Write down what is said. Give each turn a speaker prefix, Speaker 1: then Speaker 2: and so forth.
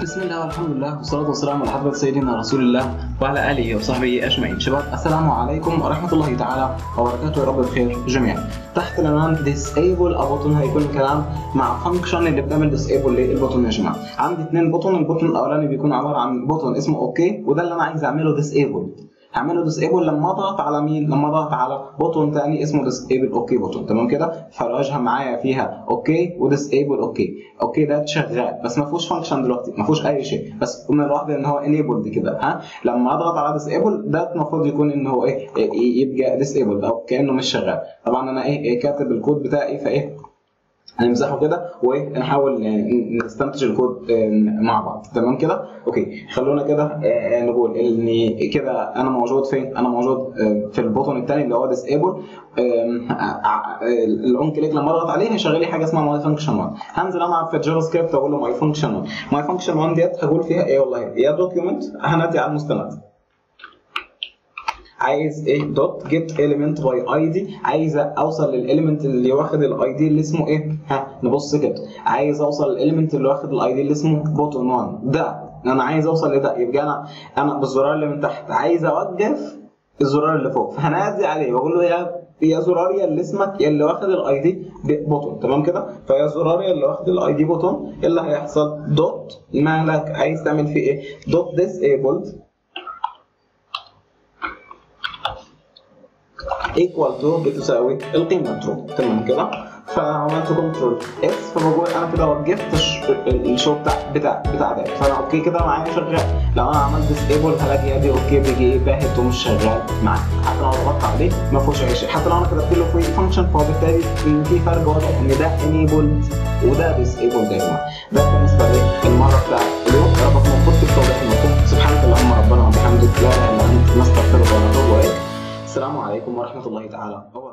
Speaker 1: بسم الله والحمد لله والصلاة والسلام على حضرة سيدنا رسول الله وعلى آله وصحبه أجمعين شباب السلام عليكم ورحمة الله تعالى وبركاته يا رب بخير جميعا تحت العنوان disable a button هيكون الكلام مع function اللي بتعمل disable للبوتون يا جماعة عندي اثنين بوتون البوتون الأولاني بيكون عبارة عن بوتون اسمه اوكي وده اللي أنا عايز أعمله disable هعمله ديسيبل لما اضغط على مين؟ لما اضغط على بوتون تاني اسمه ديسيبل اوكي بوتون تمام كده؟ فالواجهه معايا فيها اوكي وديسيبل اوكي اوكي ده شغال بس ما فيهوش فانكشن دلوقتي ما فيهوش اي شيء بس من لوحده ان هو انيبلد كده ها لما اضغط على ديسيبل ده المفروض يكون ان هو ايه يبقى ديسيبل او كانه مش شغال طبعا انا ايه كاتب الكود بتاعي فايه هنمسحه كده ونحاول نستنتج الكود مع بعض تمام كده اوكي خلونا كده نقول ان كده انا موجود فين انا موجود في البوتون الثاني اللي هو ديسيبل الاون كليك لما اضغط عليه هيشغل لي حاجه اسمها ماي فانكشن 1 هنزل انا في الجافا سكريبت اقول له ماي فانكشن 1 ماي فانكشن 1 ديت هقول فيها ايه والله يا دوكيومنت هنادي على المستند عايز ايه دوت جيت اليمنت باي اي دي عايز اوصل للاليمنت اللي واخد الاي دي اللي اسمه ايه ها نبص كده عايز اوصل للاليمنت اللي واخد الاي دي اللي اسمه بوتون 1 ده انا عايز اوصل لده يبقى انا انا بالزرار اللي من تحت عايز اوقف الزرار اللي فوق فهنادي عليه واقول له يا يا زرار يا اللي اسمك يا اللي واخد الاي دي بوتون تمام كده فيا زرار يا اللي واخد الاي دي بوتون ايه اللي هيحصل دوت مالك عايز تعمل فيه ايه دوت ديسيبلد ايكوال تو بتساوي القيمه ترو تمام كده فعملت كنترول اس فبقول انا كده وقفت الشو بتاع بتاع بتاع ده فانا اوكي كده معايا شغال لو انا عملت ديسيبل هلاقي ادي اوكي بيجي ايه باهت ومش شغال معايا حتى لو ضغطت عليه ما فيهوش اي شيء حتى لو انا كتبت له في فانكشن فبالتالي في فرق واضح ان ده انيبلد وده ديسيبلد يا جماعه ده بالنسبه للمره بتاع اليوم يا رب اكون وفقت في توضيح المفهوم سبحانك اللهم ربنا وبحمدك لا اله الا انت نستغفرك ونتوب اليك السلام عليكم ورحمه الله تعالى وبركاته